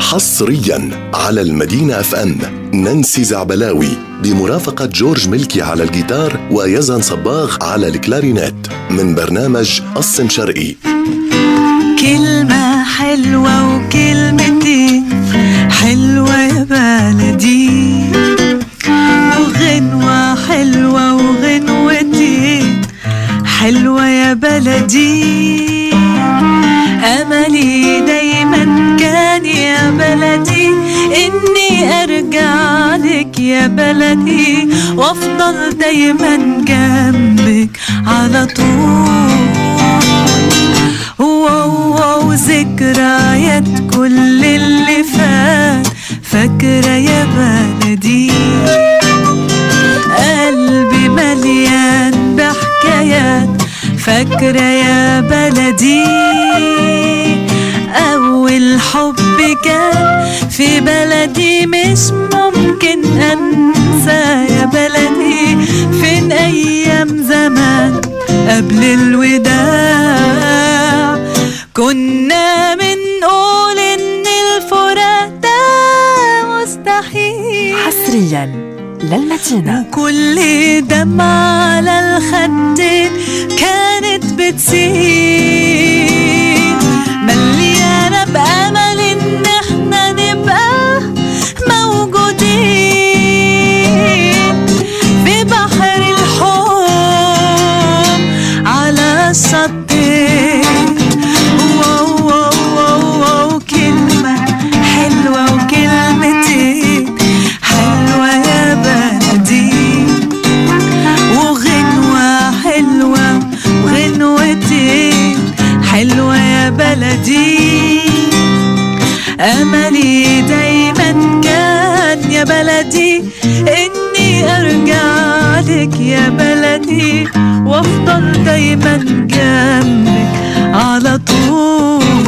حصريا على المدينة اف ام نانسي زعبلاوي بمرافقة جورج ملكي على الجيتار ويزن صباغ على الكلارينيت من برنامج قص شرقي كلمة حلوة وكلمتين حلوة يا بلدي وغنوة حلوة وغنوتين حلوة يا بلدي أملي دايما كان يا بلدي إني أرجع لك يا بلدي وأفضل دايما جنبك على طول واو واو ذكريات كل اللي فات فاكرة يا بلدي قلبي مليان بحكايات فاكرة يا بلدي أول حب كان في بلدي مش ممكن أنسى يا بلدي فين أيام زمان قبل الوداع كنا بنقول إن الفراق ده مستحيل حصريا للمدينة وكل دمعة على الخدين كانت بتسيل مليانة بأمل إن احنا نبقى موجودين في بحر الحب على الشطين واو واو واو واو كلمة حلوة وكلمتين حلوة يا بلدي وغنوة حلوة وغنوتين حلوة يا بلدي أملي دايما كان يا بلدي إني أرجع لك يا بلدي وأفضل دايما جنبك على طول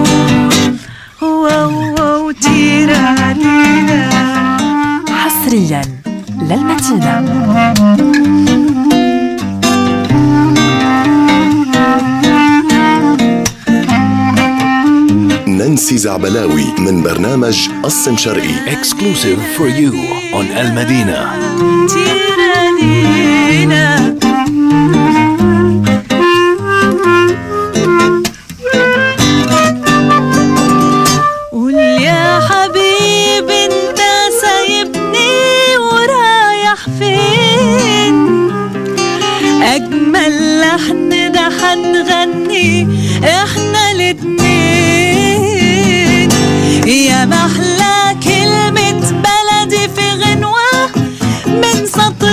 واو واو تيرا تيرا حصريا للمدينة نانسي زعبلاوي من برنامج قص شرقي Exclusive for you on El Medina. تيرانينا قول يا حبيبي انت سايبني ورايح فين اجمل لحن ده هنغني احنا الاتنين يا محلى كلمة بلدي في غنوة من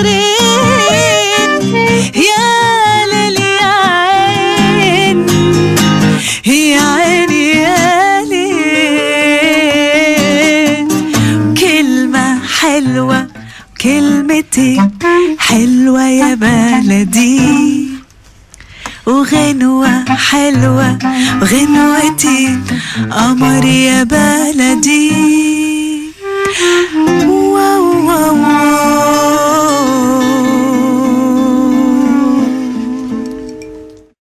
سطرين يا ليل يا عين يا عيني يا ليل كلمة حلوة كلمتين حلوة يا بلدي وغنوة حلوة وغنوتين قمر يا بلدي